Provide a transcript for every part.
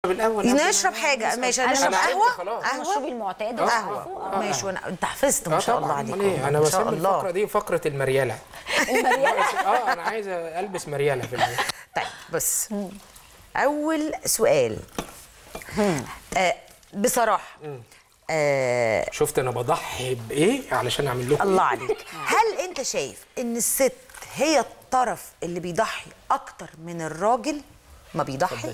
الاول قبل ما نشرب حاجه نسأل. ماشي أنا نشرب أنا عرفت قهوه خلاص. قهوه مشروبي المعتاد قهوه قهوه ماشي وانا انت حفظت ما اه شاء طبعا الله عليك امال ايه انا ما شاء بسمي الله الفقره دي فقره المرياله اه انا عايز البس مرياله في البيت طيب بس اول سؤال آه بصراحه آه شفت انا بضحي بايه علشان اعمل لكم الله إيه؟ عليك هل انت شايف ان الست هي الطرف اللي بيضحي اكتر من الراجل ما بيضحي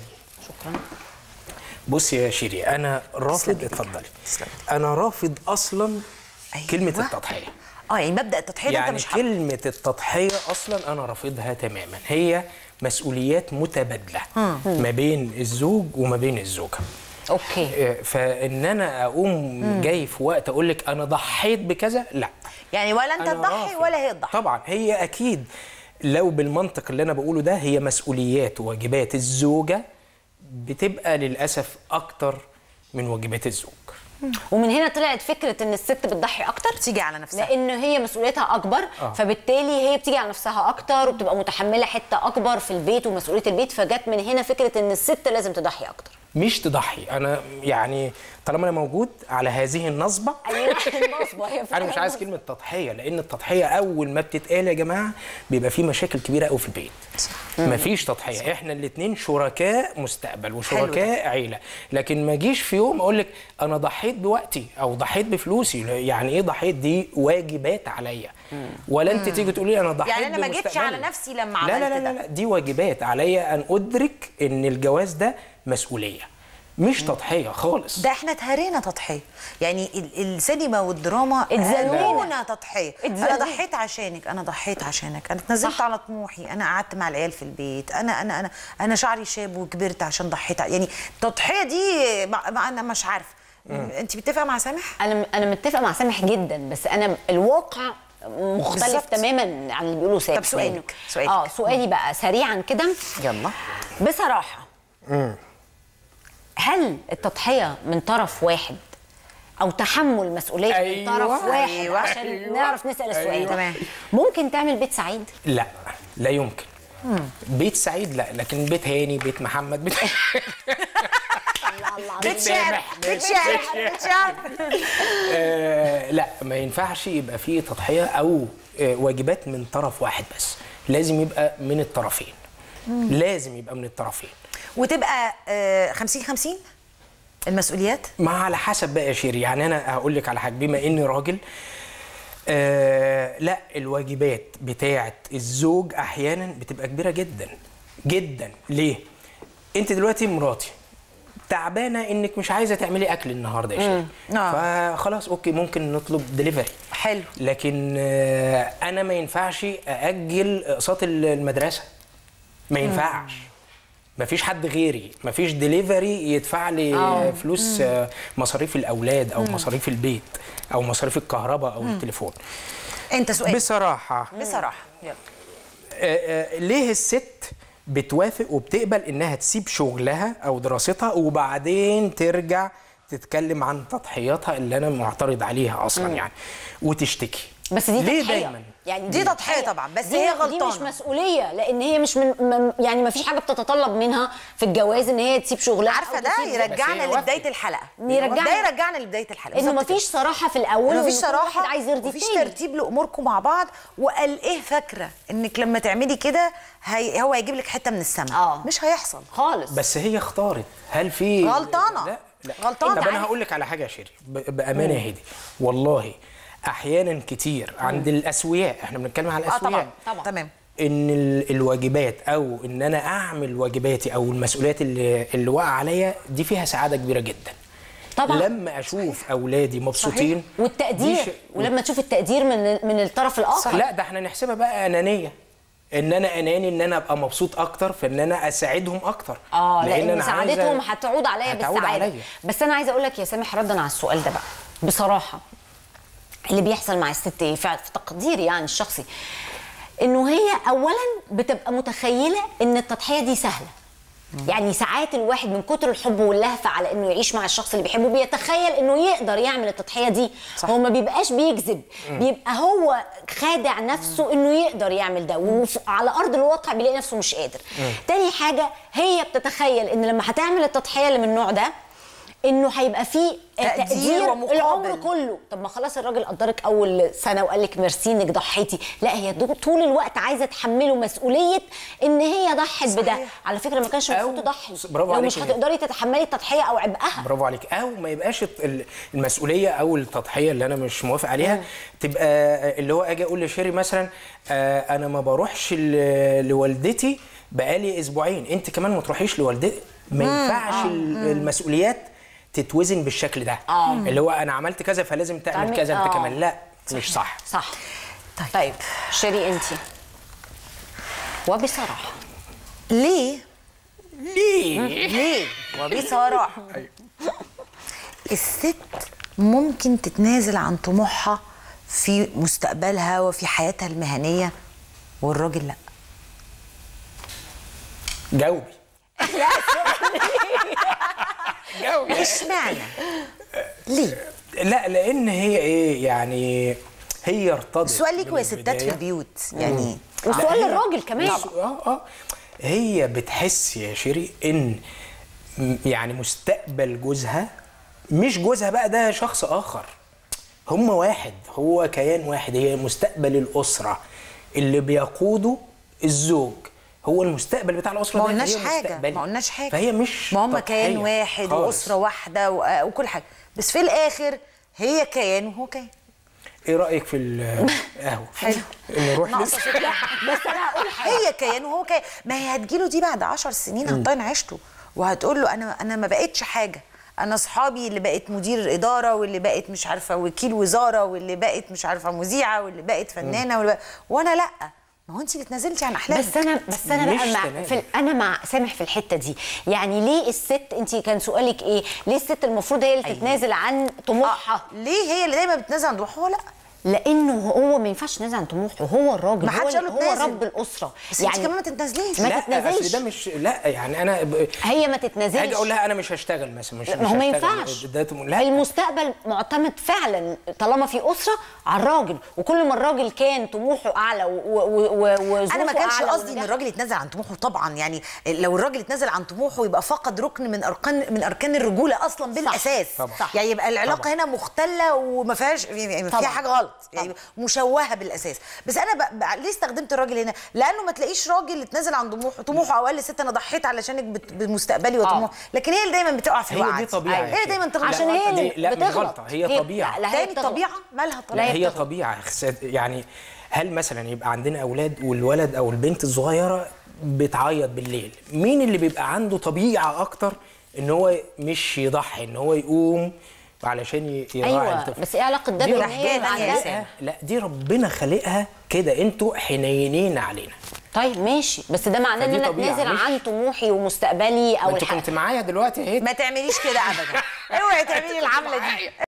بصي يا شيري انا رافض تسلمي. اتفضلي تسلمي. انا رافض اصلا أيوة. كلمه التضحيه اه يعني مبدا التضحيه ده انت يعني مش حابه كلمه التضحيه اصلا انا رافضها تماما هي مسؤوليات متبادله ما بين الزوج وما بين الزوجه اوكي إيه، فان انا اقوم جاي في وقت اقول لك انا ضحيت بكذا لا يعني ولا انت أنا تضحي رافض. ولا هي تضحي طبعا هي اكيد لو بالمنطق اللي انا بقوله ده هي مسؤوليات وواجبات الزوجه بتبقى للاسف اكتر من واجبات الزوج ومن هنا طلعت فكره ان الست بتضحي اكتر تيجي على نفسها لان هي مسؤوليتها اكبر آه. فبالتالي هي بتيجي على نفسها اكتر وبتبقى متحمله حته اكبر في البيت ومسؤوليه البيت فجت من هنا فكره ان الست لازم تضحي اكتر مش تضحي انا يعني طالما انا موجود على هذه النصبه ايوه النصبه هي انا فعلاً مش عايز نصبة. كلمه تضحيه لان التضحيه اول ما بتتقال يا جماعه بيبقى في مشاكل كبيره قوي في البيت مفيش تضحيه احنا الاثنين شركاء مستقبل وشركاء عيله لكن ما اجيش في يوم اقول لك انا ضحيت بوقتي او ضحيت بفلوسي يعني ايه ضحيت دي واجبات عليا ولا انت تيجي تقولي لي انا ضحيت يعني أنا ما جيتش بمستقبلي. على نفسي لما لا عملت لا لا, ده. لا, لا دي واجبات عليا ان ادرك ان الجواز ده مسؤوليه مش تضحيه خالص ده احنا اتهرينا تضحيه يعني ال- السينما والدراما اتذلينا. هرونا تضحيه انا اتذلينا. ضحيت عشانك انا ضحيت عشانك انا اتنزلت صح. على طموحي انا قعدت مع العيال في البيت انا انا انا انا شعري شاب وكبرت عشان ضحيت ع- يعني التضحيه دي ما ما انا مش عارفه انت بتتفق مع سامح انا انا متفق مع سامح جدا بس انا الواقع مختلف بالظبط. تماما عن اللي بيقولوا سامح طب سؤالك، لأنه- سؤالك. اه سؤالي بقى سريعا كده يلا بصراحه هل التضحيه من طرف واحد او تحمل مسؤوليه أيوة، من طرف واحد أيوة، عشان أيوة، نعرف نسال السؤال أيوة. تمام. ممكن تعمل بيت سعيد لا لا يمكن بيت سعيد لا لكن بيت هاني بيت محمد بيت بيت شعر سامح، بيت شعر بيت شعر آه لا ما ينفعش يبقى فيه تضحيه او آه واجبات من طرف واحد بس لازم يبقى من الطرفين لازم يبقى من الطرفين وتبقى آه، 50 50 المسؤوليات ما على حسب بقى يا شيري يعني انا هقول لك على حاجه بما اني راجل آه لا الواجبات بتاعه الزوج احيانا بتبقى كبيره جدا جدا ليه انت دلوقتي مراتي تعبانه انك مش عايزه تعملي اكل النهارده يا شيري آه. فخلاص اوكي ممكن نطلب دليفري حلو لكن آه، انا ما ينفعش ااجل اقساط المدرسه ما ينفعش ما فيش حد غيري ما فيش دليفري يدفع لي آه. فلوس آه، مصاريف الاولاد او مصاريف البيت او مصاريف الكهرباء او التليفون انت سؤال بصراحه بصراحه يلا آه، آه، ليه الست بتوافق وبتقبل انها تسيب شغلها او دراستها وبعدين ترجع تتكلم عن تضحياتها اللي انا معترض عليها اصلا يعني وتشتكي بس دي ليه تضحية. دايما يعني دي تضحية طبعاً، بس دي هي دي مش غلطانة. مسؤوليه لان هي مش من من- يعني ما فيش حاجه بتتطلب منها في الجواز ان هي تسيب شغلها عارفه أو ده تسيب زوجها. يرجعنا بس هي لبدايه وافقت. الحلقه يرجعنا- ده يرجعنا لبدايه الحلقه انه ما بالظبط فيش صراحه في الاول كده. مفيش وإن كل صراحه واحد عايز يرضي مفيش التاني ترتيب لاموركم مع بعض وقال ايه فاكره انك لما تعملي كده هي هو هيجيب لك حته من السماء آه. مش هيحصل خالص بس هي اختارت هل في غلطانة. لا لا غلطانة. طب أنت انا عارف- هقول لك على حاجه يا شيري ب- بامانه يا هدي والله احيانا كتير عند الاسوياء احنا بنتكلم على اه الاسوياء طبعا طبعاً. تمام ان ال- الواجبات او ان انا اعمل واجباتي او المسؤوليات اللي اللي واقعه عليا دي فيها سعاده كبيره جدا طبعا لما اشوف اولادي مبسوطين والتقدير دي شيء- ولما تشوف التقدير من من الطرف الاخر لا ده احنا نحسبها بقى انانيه ان انا اناني ان انا ابقى مبسوط اكتر في ان انا اساعدهم اكتر اه لان أنا سعادتهم عايزة- هتعود عليا هتعود بالسعاده عليا. بس انا عايزه اقول لك يا سامح ردا على السؤال ده بقى بصراحه اللي بيحصل مع الست ايه فعلا في تقديري يعني الشخصي انه هي اولا بتبقى متخيله ان التضحيه دي سهله يعني ساعات الواحد من كتر الحب واللهفه على انه يعيش مع الشخص اللي بيحبه بيتخيل انه يقدر يعمل التضحيه دي صح. هو ما بيبقاش بيكذب بيبقى هو خادع نفسه انه يقدر يعمل ده وعلى ارض الواقع بيلاقي نفسه مش قادر تاني حاجه هي بتتخيل ان لما هتعمل التضحيه اللي من النوع ده انه هيبقى فيه تقدير تقدير ومقابل. العمر كله طب ما خلاص الراجل قدرك اول سنه وقال لك ميرسي انك ضحيتي لا هي دو- طول الوقت عايزه تحمله مسؤوليه ان هي ضحت بده صحيح. على فكره ما كانش المفروض أو- تضحي برافو لو مش عليكي. هتقدري تتحملي التضحيه او عبئها برافو عليك او ما يبقاش الت- ال- المسؤوليه او التضحيه اللي انا مش موافق عليها تبقى اللي هو اجي اقول لشيري مثلا آه، انا ما بروحش ل- لوالدتي بقالي اسبوعين انت كمان ما تروحيش لوالدتي ما ينفعش ال- المسؤوليات تتوزن بالشكل ده اللي هو انا عملت كذا فلازم تعمل تعمل- كذا انت آه. كمان لا مش صح صح طيب. طيب شيري انت وبصراحه ليه ليه ليه وبصراحه الست ممكن تتنازل عن طموحها في مستقبلها وفي حياتها المهنيه والراجل لا جاوبي جاوبي اشمعنى ليه لا لان هي ايه يعني هي ارتضت السؤال ليكوا من يا ستات في البداية. البيوت يعني وسؤال لا، هي- للراجل كمان اه اه هي بتحس يا شيري ان م- يعني مستقبل جوزها مش جوزها بقى ده شخص اخر هم واحد هو كيان واحد هي مستقبل الاسره اللي بيقوده الزوج هو المستقبل بتاع الاسره ما ده، قلناش هي حاجه مستقبلي. ما قلناش حاجه فهي مش ما هم كيان تضحية واحد خالص. واسره واحده و- وكل حاجه بس في الاخر هي كيان وهو كيان ايه رايك في القهوه حلو. نروح ناقصة نس- لا بس انا هقول حاجه هي كيان وهو كيان ما هي هتجيله دي بعد عشر سنين هتطين عيشته وهتقول له انا انا ما بقتش حاجه انا اصحابي اللي بقت مدير اداره واللي بقت مش عارفه وكيل وزاره واللي بقت مش عارفه مذيعه واللي بقت فنانه واللي بقت وانا لا ما هو انت اللي اتنازلتي عن احلامك بس انا بس انا مش بقى مع تمام. في ال- انا مع سامح في الحته دي يعني ليه الست انت كان سؤالك ايه ليه الست المفروض هي اللي تتنازل عن طموحها آه. ليه هي اللي دايما بتنازل عن طموحها هو لا لانه هو ما ينفعش يتنازل عن طموحه هو الراجل ما هو حدش قال له هو تنازل. رب الاسره بس انت كمان ما تتنازليش ما لا تتنازلش. اصل ده مش لا يعني انا ب... هي ما تتنازلش هاجي اقول لها انا مش هشتغل مثلا مش ما مش هو ما هشتغل. ينفعش ده تم- لا المستقبل معتمد فعلا طالما في اسره على الراجل وكل ما الراجل كان طموحه اعلى و- و- و- وظروفه انا ما كانش أعلى قصدي ان ونجاح- الراجل يتنازل عن طموحه طبعا يعني لو الراجل يتنازل عن طموحه يبقى فقد ركن من اركان من اركان الرجوله اصلا بالاساس طبعا. صح. يعني يبقى العلاقه طبعا. هنا مختله وما فيهاش يعني طبعا. فيها حاجه غلط يعني مشوهه بالاساس بس انا ب... ب... ليه استخدمت الراجل هنا لانه ما تلاقيش راجل اتنازل عن طموحه طموحه او قال لست انا ضحيت علشانك بت... بمستقبلي وطموحي لكن هي اللي دايما بتقع في هي الوقعه دي طبيعه هي دايما تغلط عشان هي اللي لا مش بتغلط غلطه هي طبيعه لا, لا هي تاني بتغلط. طبيعه مالها لا، طبيعه هي هي بتغلط. طبيعه خس- يعني هل مثلا يبقى عندنا اولاد والولد او البنت الصغيره بتعيط بالليل مين اللي بيبقى عنده طبيعه اكتر ان هو مش يضحي ان هو يقوم علشان ي- يراعي ايوه الطفل بس ايه علاقه ده دي بان حكاية هي تانية يا عندها- سامح. لا دي ربنا خالقها كده انتوا حنينين علينا طيب ماشي بس ده معناه ان فدي انا طبيعة، اتنازل مش- عن طموحي ومستقبلي ما او انت الحاجة كنت معايا دلوقتي اهي ما تعمليش كده ابدا اوعي تعملي العمله دي